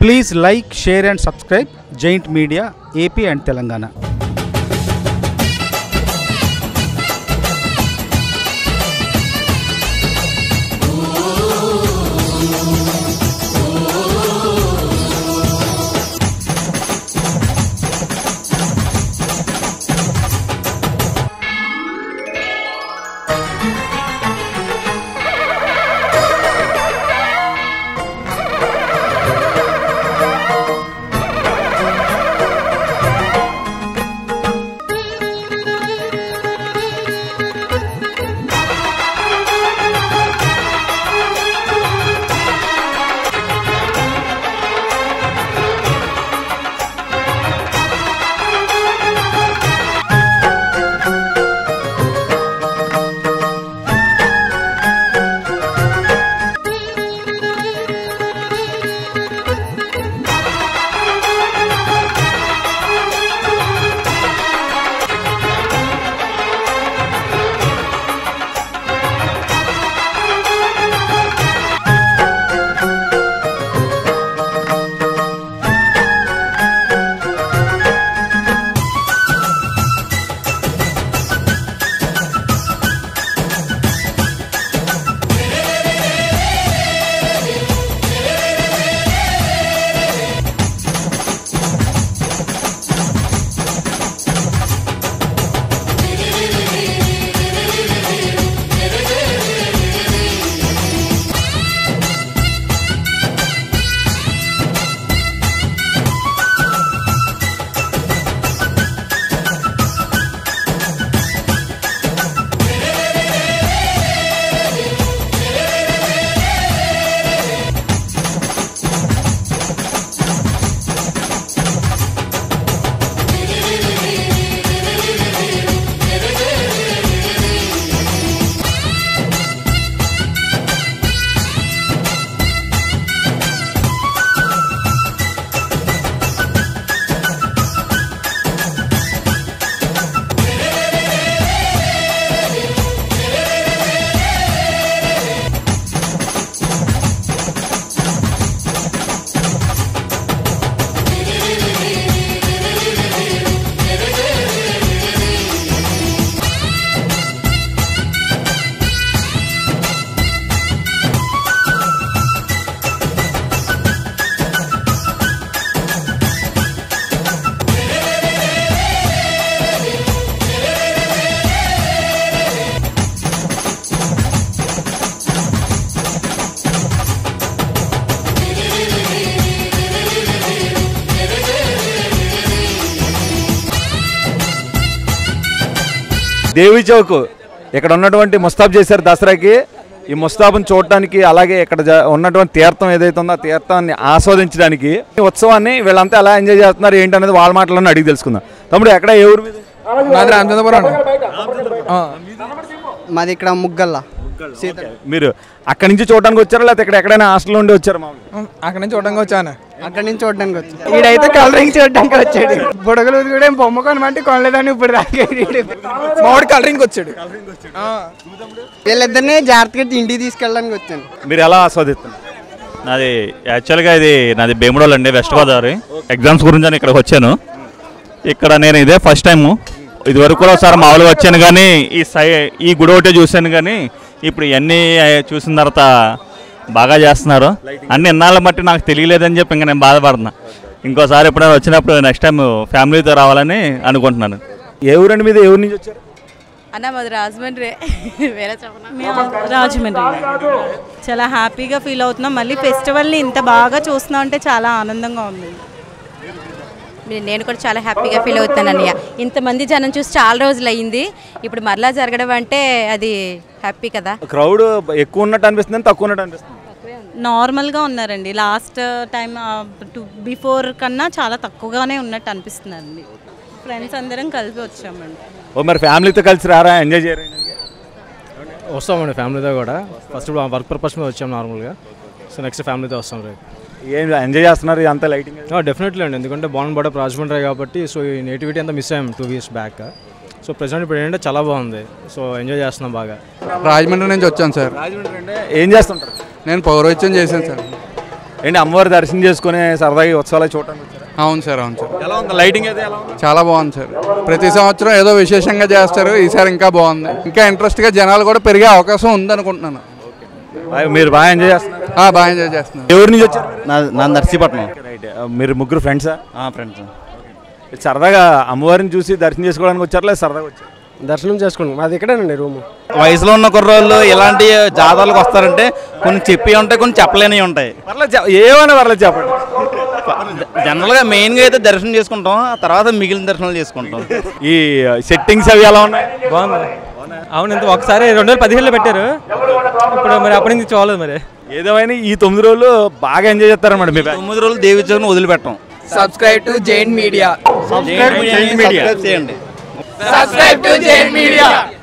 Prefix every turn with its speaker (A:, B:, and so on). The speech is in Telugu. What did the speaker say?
A: Please like share and subscribe giant media AP and Telangana
B: Devi Chowk ఇక్కడ ఉన్నటువంటి ముస్తాబ్ చేశారు దసరాకి ఈ ముస్తాబుని చూడటానికి అలాగే ఇక్కడ జ- ఉన్నటువంటి తీర్థం ఏదైతే ఉందో ఆ తీర్థాన్ని ఆస్వాదించడానికి ఈ ఉత్సవాన్ని వీళ్ళంతా ఎలా ఎంజాయ్ చేస్తున్నారు ఏంటి అనేది వాళ్ళ మాటలను అడిగి తెలుసుకుందాం తమ్ముడు ఎక్కడ ఏ ఊరు మీద
C: మాది రామచంద్రపురం అండి ఆ.
D: మాది ఇక్కడ ముగ్గల్లా సీత
B: మీరు అక్కడి నుంచి చూడడానికి వచ్చారా లేకపోతే ఇక్కడ ఎక్కడైనా హాస్టల్ నుండి వచ్చారా మామూలుగా
C: అక్కడి నుంచి చూడడానికి వచ్చాను
D: అక్కడి నుంచి చూడడానికి వచ్చి ఈడైతే కలరింగ్ చూడడానికి వచ్చాడు బుడగలు కూడా ఏం బొమ్మ కొనమంటే కొనలేదని ఇప్పుడు దాకా
C: మామిడి కలరింగ్ వచ్చాడు ఆ.
D: వీళ్ళిద్దరిని జాగ్రత్తగా ఇంటికి తీసుకెళ్ళడానికి వచ్చాను
B: మీరు ఎలా ఆస్వాదిస్తున్నారు
E: నాది యాక్చువల్గా ఇది నాది భీముడోల్ అండి వెస్ట్ గోదావరి ఎగ్జామ్స్ గురించి అని ఇక్కడికి వచ్చాను ఇక్కడ నేను ఇదే ఫస్ట్ టైము ఇది వరకు కూడా ఒకసారి మామూలుగా వచ్చాను కానీ ఈ సై ఈ గుడి ఒకటే చూశాను కానీ ఇప్పుడు ఇవన్నీ చూసిన తర్వాత బాగా చేస్తున్నారు అన్ని ఇన్నాళ్ళ బట్టి నాకు తెలియలేదని చెప్పి ఇంకా నేను బాధపడుతున్నా ఇంకోసారి ఎప్పుడైనా వచ్చినప్పుడు నెక్స్ట్ టైం ఫ్యామిలీతో రావాలని అనుకుంటున్నాను
B: ఏ ఊరండి మీద ఏ ఊరు నుంచి వచ్చారు
F: అన్న మాది రాజమండ్రి వేరే చెప్పనా
G: మేము రాజమండ్రి చాలా హ్యాపీగా ఫీల్ అవుతున్నాం మళ్ళీ ఫెస్టివల్ని ఇంత బాగా చూస్తున్నాం అంటే చాలా ఆనందంగా ఉంది
F: నే- నేను కూడా చాలా హ్యాపీగా ఫీల్ అవుతాను అన్నయ్య ఇంతమంది జనం చూసి చాలా రోజులు అయ్యింది ఇప్పుడు మరలా జరగడం అంటే అది హ్యాపీ కదా
B: క్రౌడ్ ఎక్కువ ఉన్నట్టు అనిపిస్తుంది తక్కువ ఉన్నట్టు అనిపిస్తుంది
G: నార్మల్గా ఉన్నారండి లాస్ట్ టైం టు బిఫోర్ కన్నా చాలా తక్కువగానే ఉన్నట్టు అనిపిస్తుందండి ఫ్రెండ్స్ అందరం కలిపి వచ్చామండి
B: ఓ మరి ఫ్యామిలీతో కలిసి రారా ఎంజాయ్ చేయరా
H: వస్తామండి ఫ్యామిలీతో కూడా ఫస్ట్ ఇప్పుడు వర్క్ పర్పస్ మీద వచ్చాం నార్మల్గా సో నెక్స్ట్ ఫ్యామిలీతో వస్తాం రేపు
B: ఏం ఎంజాయ్ చేస్తున్నారు అంతా లైటింగ్
H: డెఫినెట్లీ అండి ఎందుకంటే బాన్ బడ రాజమండ్రి కాబట్టి సో ఈ నేటివిటీ అంతా మిస్ అయ్యాం two years back so present ఇప్పుడు ఏంటంటే చాలా బాగుంది సో ఎంజాయ్ చేస్తున్నాం బాగా
C: రాజమండ్రి నుంచి వచ్చాను సార్
B: రాజమండ్రి అంటే ఏం చేస్తుంటారు
C: నేను పౌరోహిత్యం చేశాను సార్
B: ఏంటి అమ్మవారి దర్శనం చేసుకుని సరదాగా ఈ ఉత్సవాలు చూడటానికి వచ్చారా
I: అవును సార్ అవును సార్
B: ఎలా ఉంది లైటింగ్ అయితే ఎలా ఉంది
I: చాలా బాగుంది సార్ ప్రతి సంవత్సరం ఏదో విశేషంగా చేస్తారు ఈసారి ఇంకా బాగుంది ఇంకా ఇంట్రెస్ట్గా జనాలు కూడా పెరిగే అవకాశం ఉందనుకుంటున్నాను
B: బాయ్, మీరు బాగా ఎంజాయ్ చేస్తున్నారు
I: ఆ, బాగా ఎంజాయ్ చేస్తున్నాను
B: ఎవరి నుంచి వచ్చారు
J: నా నర్సీపట్నం
B: రైట్ మీరు ముగ్గురు ఫ్రెండ్సా
J: ఫ్రెండ్స్
B: సరదాగా అమ్మవారిని చూసి దర్శనం చేసుకోవడానికి వచ్చారా లేదా సరదాగా వచ్చారు
D: దర్శనం చేసుకున్నాం మాది ఇక్కడేనండి రూము
J: వయసులో ఉన్న కుర్రోళ్ళు ఇలాంటి జాతరలకు వస్తారంటే కొన్ని చెప్పి ఉంటాయి కొన్ని చెప్పలేనివి ఉంటాయి
B: పర్లేదు చెప్- ఏమైనా పర్లేదు చెప్పండి
J: జనరల్గా మెయిన్గా అయితే దర్శనం చేసుకుంటాం ఆ తర్వాత మిగిలిన దర్శనాలు చేసుకుంటాం
B: ఈ సెట్టింగ్స్ అవి ఎలా ఉన్నాయి
H: బాగుంది అవును ఇంత ఒకసారి రెండు వేల పదిహేనులో పెట్టారు ఇప్పుడు మరి అప్పటి నుంచి చూడలేదు మరి
B: ఏదేమైనా ఈ తొమ్మిది రోజులు బాగా ఎంజాయ్ చేస్తారన్నమాట మీ బ్యాచ్.
J: తొమ్మిది రోజులు దేవి చదువును వదిలిపెట్టాం
C: subscribe to Jain media
J: subscribe చేయండి
C: సబ్స్క్రైబ్ టు జైన్ మీడియా